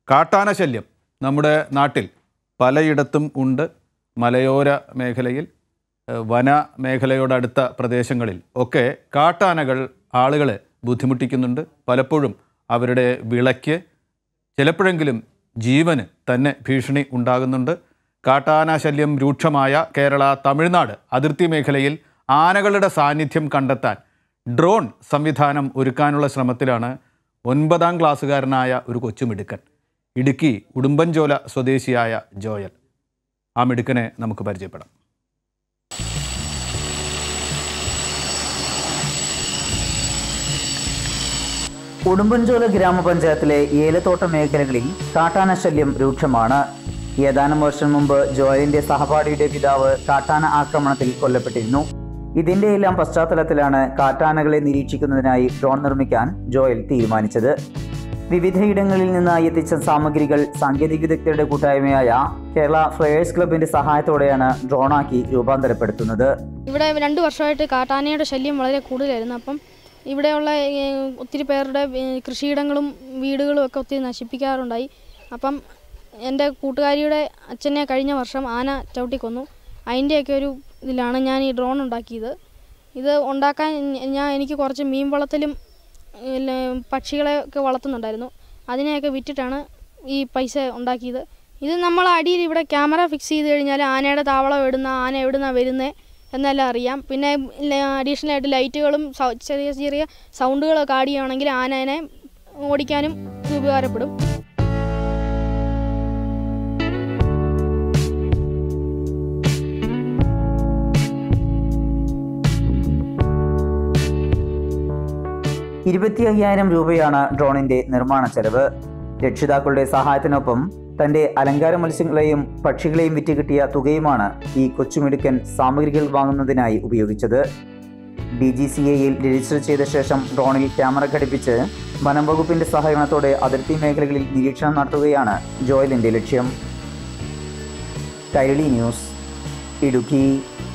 കാട്ടാന ശല്യം നമ്മുടെ നാട്ടിൽ പലയിടത്തും ഉണ്ട് മലയോര മേഖലയിൽ ഏഹ് വന മേഖലയോടടുത്ത പ്രദേശങ്ങളിൽ ഒക്കെ കാട്ടാനകൾ ആളുകളെ ബുദ്ധിമുട്ടിക്കുന്നുണ്ട് പലപ്പോഴും അവരുടെ വിളയ്ക്ക് ചിലപ്പോഴെങ്കിലും ജീവന് തന്നെ ഭീഷണി ഉണ്ടാകുന്നുണ്ട് കാട്ടാന ശല്യം രൂക്ഷമായ കേരള തമിഴ്നാട് അതിർത്തി മേഖലയിൽ ആനകളുടെ സാന്നിധ്യം കണ്ടെത്താൻ ഡ്രോൺ സംവിധാനം ഒരുക്കാനുള്ള ശ്രമത്തിലാണ് ഒൻപതാം ക്ലാസ്സുകാരനായ ഒരു കൊച്ചുമിടുക്കൻ ഇടുക്കി ഉടുമ്പൻചോല സ്വദേശിയായ ജോയൽ ആ മിടുക്കനെ നമുക്ക് പരിചയപ്പെടാം ഉടുമ്പൻചോല ഗ്രാമപഞ്ചായത്തിലെ ഏലത്തോട്ട മേഖലകളിൽ കാട്ടാന ശല്യം രൂക്ഷമാണ് ഏതാനും വർഷം മുമ്പ് ജോയലിന്റെ സഹപാഠിയുടെ പിതാവ് കാട്ടാന ആക്രമണത്തിൽ കൊല്ലപ്പെട്ടിരുന്നു ഇതിന്റെ എല്ലാം പശ്ചാത്തലത്തിലാണ് കാട്ടാനകളെ നിരീക്ഷിക്കുന്നതിനായി ഡ്രോൺ നിർമ്മിക്കാൻ ജോയൽ തീരുമാനിച്ചത് വിവിധയിടങ്ങളിൽ നിന്നായി എത്തിച്ച സാമഗ്രികൾ സാങ്കേതിക വിദഗ്ധരുടെ കൂട്ടായ്മയായ കേരള ഫ്ലയേഴ്സ് ക്ലബിന്റെ സഹായത്തോടെയാണ് ഡ്രോണാക്കി രൂപാന്തരപ്പെടുത്തുന്നത് ഇവിടെ രണ്ട് വർഷമായിട്ട് കാട്ടാനയുടെ ശല്യം വളരെ കൂടുതലായിരുന്നു അപ്പം ഇവിടെയുള്ള ഏഹ്, ഒത്തിരി പേരുടെ ഏഹ്, കൃഷിയിടങ്ങളും വീടുകളും ഒക്കെ ഒത്തിരി നശിപ്പിക്കാറുണ്ടായി അപ്പം എൻ്റെ കൂട്ടുകാരിയുടെ അച്ഛനെ കഴിഞ്ഞ വർഷം ആന ചവിട്ടിക്കൊന്നു അതിൻ്റെയൊക്കെ ഒരു ഇതിലാണ് ഞാൻ ഈ ഡ്രോൺ ഉണ്ടാക്കിയത് ഇത് ഉണ്ടാക്കാൻ ഞാൻ എനിക്ക് കുറച്ച് മീൻ വളത്തിലും പിന്നെ പക്ഷികളെ ഒക്കെ വളർത്തുന്നുണ്ടായിരുന്നു അതിനെയൊക്കെ വിറ്റിട്ടാണ് ഈ പൈസ ഉണ്ടാക്കിയത് ഇത് നമ്മൾ അടിയിൽ ഇവിടെ ക്യാമറ ഫിക്സ് ചെയ്ത് കഴിഞ്ഞാൽ ആനയുടെ താവളം എവിടുന്ന ആന എവിടുന്നാണ് വരുന്നത് എന്നെല്ലാം അറിയാം പിന്നെ അഡീഷണൽ ആയിട്ട് ലൈറ്റുകളും സൗ- ചെറിയ ചെറിയ സൗണ്ടുകളൊക്കെ ആഡ് ചെയ്യുകയാണെങ്കിൽ ആനേനെ ഓടിക്കാനും ഇത് ഉപകാരപ്പെടും ഇരുപത്തി അയ്യായിരം രൂപയാണ് ഡ്രോണിന്റെ നിർമ്മാണ ചെലവ് രക്ഷിതാക്കളുടെ സഹായത്തിനൊപ്പം തന്റെ അലങ്കാര മത്സ്യങ്ങളെയും പക്ഷികളെയും വിറ്റ് കിട്ടിയ തുകയുമാണ് ഈ കൊച്ചുമിടുക്കൻ സാമഗ്രികൾ വാങ്ങുന്നതിനായി ഉപയോഗിച്ചത് ഡി ജി സി എയിൽ രജിസ്റ്റർ ചെയ്ത ശേഷം ഡ്രോണിൽ ക്യാമറ ഘടിപ്പിച്ച് വനം വകുപ്പിന്റെ സഹകരണത്തോടെ അതിർത്തി മേഖലകളിൽ നിരീക്ഷണം നടത്തുകയാണ് ജോയലിന്റെ ലക്ഷ്യം കൈരളി ന്യൂസ് ഇടുക്കി